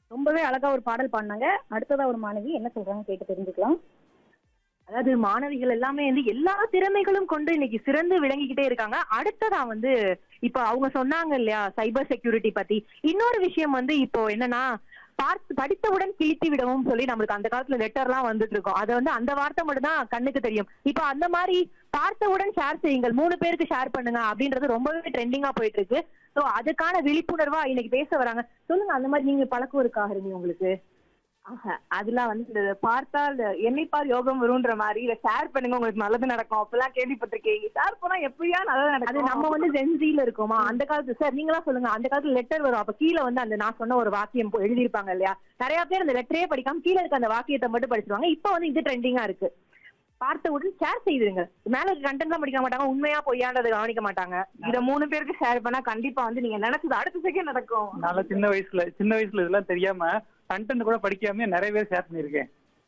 ரொம்பவே அழகா ஒரு பாடல் பாடினாங்க அடுத்ததா ஒரு மாணவி என்ன சொல்றாங்க கேட்டு தெரிஞ்சுக்கலாம் அதாவது மாணவிகள் எல்லாமே வந்து எல்லா திறமைகளும் கொண்டு இன்னைக்கு சிறந்து விளங்கிக்கிட்டே இருக்காங்க அடுத்ததா வந்து இப்போ அவங்க சொன்னாங்க இல்லையா சைபர் செக்யூரிட்டி பத்தி இன்னொரு விஷயம் வந்து இப்போ என்னன்னா பார்த்து படித்தவுடன் கிழித்து விடவும் சொல்லி நம்மளுக்கு அந்த காலத்துல லெட்டர்லாம் வந்துட்டு இருக்கும் அது வந்து அந்த வார்த்தை மட்டும் தான் கண்ணுக்கு தெரியும் இப்போ அந்த மாதிரி பார்த்தவுடன் ஷேர் செய்யுங்கள் மூணு பேருக்கு ஷேர் பண்ணுங்க அப்படின்றது ரொம்பவே ட்ரெண்டிங்கா போயிட்டு இருக்கு சோ அதுக்கான விழிப்புணர்வா இன்னைக்கு பேச வராங்க சொல்லுங்க அந்த மாதிரி நீங்க பழக்கம் இருக்கா ஹரிணி உங்களுக்கு ஆஹா, அதெல்லாம் வந்து இந்த பார்த்தால் என்னைப்பார் யோகம் வரும்ன்ற மாதிரி இதை ஷேர் பண்ணுங்க உங்களுக்கு நல்லது நடக்கும் அப்பெல்லாம் கேள்விப்பட்டிருக்கீங்க ஷேர் பண்ணா எப்படியா நல்லது அது நடக்கும் நம்ம வந்து ஜென்சில இருக்கோமா அந்த காலத்து சார் நீங்களா சொல்லுங்க அந்த காலத்துல லெட்டர் வரும் அப்ப கீழே வந்து அந்த நான் சொன்ன ஒரு வாக்கியம் போ- எழுதியிருப்பாங்க இல்லையா நிறைய பேர் அந்த லெட்டரே படிக்காம கீழே இருக்க அந்த வாக்கியத்தை மட்டும் படிச்சிருவாங்க இப்ப வந்து இது ட்ரெண்டிங்கா இருக்கு பார்த்த உடனே ஷேர் செய்திருங்க மேல இருக்க கண்டென்ட் தான் படிக்க மாட்டாங்க உண்மையா பொய்யான்றதை கவனிக்க மாட்டாங்க இத மூணு பேருக்கு ஷேர் பண்ணா கண்டிப்பா வந்து நீங்க நினைச்சது அடுத்த செகண்ட் நடக்கும் நான் சின்ன வயசுல சின்ன வயசுல இதெல்லாம் தெரியாம கண்டென்ட் கூட படிக்காம நிறைய பேர் ஷேர் பண்ணியிருக்கேன்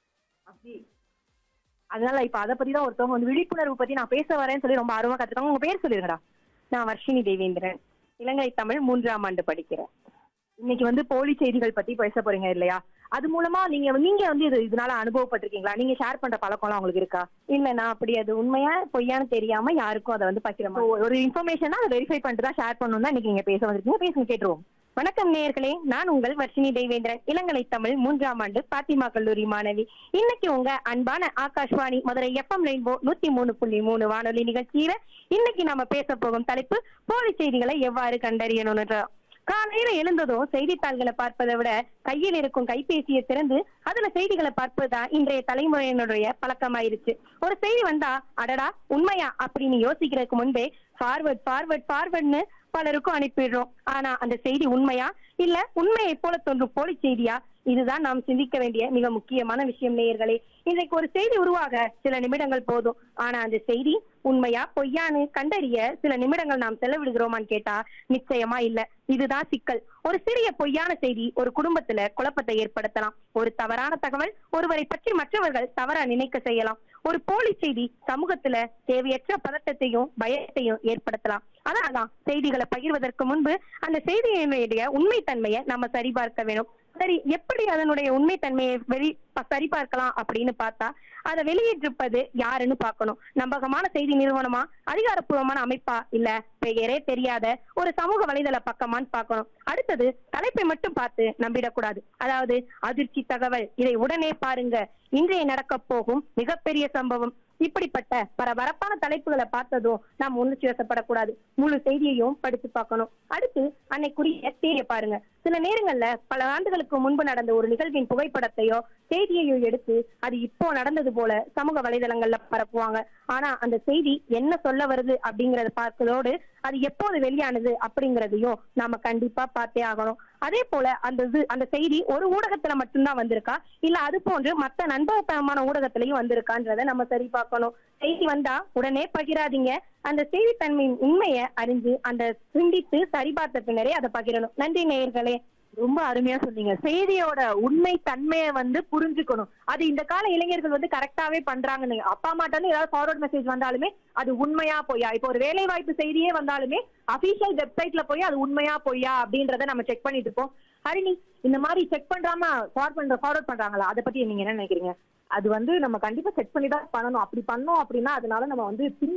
அதனால இப்ப அதை பத்தி தான் ஒருத்தவங்க வந்து விழிப்புணர்வு பத்தி நான் பேச வரேன்னு சொல்லி ரொம்ப ஆர்வமா கத்துக்காங்க உங்க பேர் சொல்லிருங்கடா நான் வர்ஷினி தேவேந்திரன் இலங்கை தமிழ் மூன்றாம் ஆண்டு படிக்கிறேன் இன்னைக்கு வந்து போலி செய்திகள் பத்தி பேச போறீங்க இல்லையா அது மூலமா நீங்க நீங்க வந்து இது இதனால அனுபவப்பட்டிருக்கீங்களா நீங்க ஷேர் பண்ற பழக்கம்லாம் உங்களுக்கு இருக்கா இல்ல நான் அப்படி அது உண்மையா பொய்யான்னு தெரியாம யாருக்கும் அதை வந்து பகிர So, மாட்டேன் ஒரு இன்ஃபர்மேஷன் அதை வெரிஃபை பண்ணிட்டு தான் ஷேர் பண்ணணும் தான் இன்னைக்கு நீங்க பேச வந்திருக்கீங்க பேசுங்க கேட்டுருவோம் வணக்கம் நேயர்களே நான் உங்கள் வர்ஷினி தேவேந்திரன் இளங்கலை தமிழ் மூன்றாம் ஆண்டு பாத்திமா கல்லூரி மாணவி இன்னைக்கு உங்க அன்பான ஆகாஷ்வாணி மதுரை எஃப்எம் ரெயின்போ நூத்தி மூணு புள்ளி மூணு வானொலி நிகழ்ச்சியில இன்னைக்கு நம்ம பேச போகும் தலைப்பு போலி செய்திகளை எவ்வாறு கண்டறியணும்ன்ற காலையில எழுந்ததும் செய்தித்தாள்களை பார்ப்பதை விட கையில் இருக்கும் கைபேசியை திறந்து அதுல செய்திகளை பார்ப்பதுதான் இன்றைய தலைமுறையினுடைய பழக்கமாயிருச்சு ஒரு செய்தி வந்தா அடடா உண்மையா அப்படின்னு யோசிக்கிறதுக்கு முன்பே ஃபார்வர்ட் ஃபார்வர்ட் ஃபார்வர்ட்னு பலருக்கும் அனுப்பிடுறோம் ஆனா அந்த செய்தி உண்மையா இல்ல உண்மையை போல தோன்றும் போலி செய்தியா இதுதான் நாம் சிந்திக்க வேண்டிய மிக முக்கியமான விஷயம் நேயர்களே இன்றைக்கு ஒரு செய்தி உருவாக சில நிமிடங்கள் போதும் ஆனா அந்த செய்தி உண்மையா பொய்யான்னு கண்டறிய சில நிமிடங்கள் நாம் செலவிடுகிறோமான்னு கேட்டா நிச்சயமா இல்ல இதுதான் சிக்கல் ஒரு சிறிய பொய்யான செய்தி ஒரு குடும்பத்துல குழப்பத்தை ஏற்படுத்தலாம் ஒரு தவறான தகவல் ஒருவரை பற்றி மற்றவர்கள் தவறா நினைக்க செய்யலாம் ஒரு போலி செய்தி சமூகத்துல தேவையற்ற பதட்டத்தையும் பயத்தையும் ஏற்படுத்தலாம் அதனாலதான் செய்திகளை பகிர்வதற்கு முன்பு அந்த செய்தியினுடைய உண்மைத்தன்மையை நம்ம சரிபார்க்க வேணும் சரி எப்படி அதனுடைய உண்மைத்தன்மையை வெளி ப- சரிபார்க்கலாம் அப்படின்னு பார்த்தா அதை வெளியிட்டிருப்பது யாருன்னு பார்க்கணும் நம்பகமான செய்தி நிறுவனமா அதிகாரப்பூர்வமான அமைப்பா இல்ல பெயரே தெரியாத ஒரு சமூக வலைதள பக்கமான்னு பார்க்கணும் அடுத்தது தலைப்பை மட்டும் பார்த்து நம்பிடக்கூடாது அதாவது அதிர்ச்சி தகவல் இதை உடனே பாருங்க இன்றைய நடக்க போகும் மிகப்பெரிய சம்பவம் இப்படிப்பட்ட பரபரப்பான தலைப்புகளை பார்த்ததும் நாம் உணர்ச்சி வசப்படக்கூடாது முழு செய்தியையும் படித்து பார்க்கணும் அடுத்து அன்னைக்குரிய தேதியை பாருங்க சில நேரங்கள்ல பல ஆண்டுகளுக்கு முன்பு நடந்த ஒரு நிகழ்வின் புகைப்படத்தையோ செய்தியையோ எடுத்து அது இப்போ நடந்தது போல சமூக வலைதளங்கள்ல பரப்புவாங்க ஆனா அந்த செய்தி என்ன சொல்ல வருது அப்படிங்கறத பார்க்கறதோடு அது எப்போது வெளியானது அப்படிங்கறதையும் நாம கண்டிப்பா பார்த்தே ஆகணும் அதே போல அந்த இது அந்த செய்தி ஒரு ஊடகத்துல மட்டும்தான் வந்திருக்கா இல்ல அது போன்று மத்த நண்பகத்தனமான ஊடகத்திலையும் வந்திருக்கான்றத நம்ம சரி பார்க்கணும் செய்தி வந்தா உடனே பகிராதீங்க அந்த செய்தித்தன்மையின் உண்மையை அறிஞ்சு அந்த சிந்தித்து சரிபார்த்த பின்னரே அதை பகிரணும் நன்றி நேயர்களே ரொம்ப அருமையா சொன்னீங்க செய்தியோட உண்மை தன்மையை வந்து புரிஞ்சுக்கணும் அது இந்த கால இளைஞர்கள் வந்து கரெக்டாவே பண்றாங்கன்னு அப்பா அம்மாட்ட இருந்து ஏதாவது ஃபார்வர்ட் மெசேஜ் வந்தாலுமே அது உண்மையா பொய்யா இப்போ ஒரு வேலை வாய்ப்பு செய்தியே வந்தாலுமே அபிஷியல் வெப்சைட்ல போய் அது உண்மையா பொய்யா அப்படின்றத நம்ம செக் பண்ணிட்டு இருப்போம் ஹரிணி இந்த மாதிரி செக் பண்றாம ஃபார்வர்ட் பண்ற ஃபார்வர்ட் பண்றாங்களா அதை பத்தி நீங்க என்ன நினைக்கிறீங்க அது வந்து நம்ம கண்டிப்பா செக் பண்ணி தான் பண்ணணும் அப்படி பண்ணோம் அப்படின்னா அதனால நம்ம வந்து பின்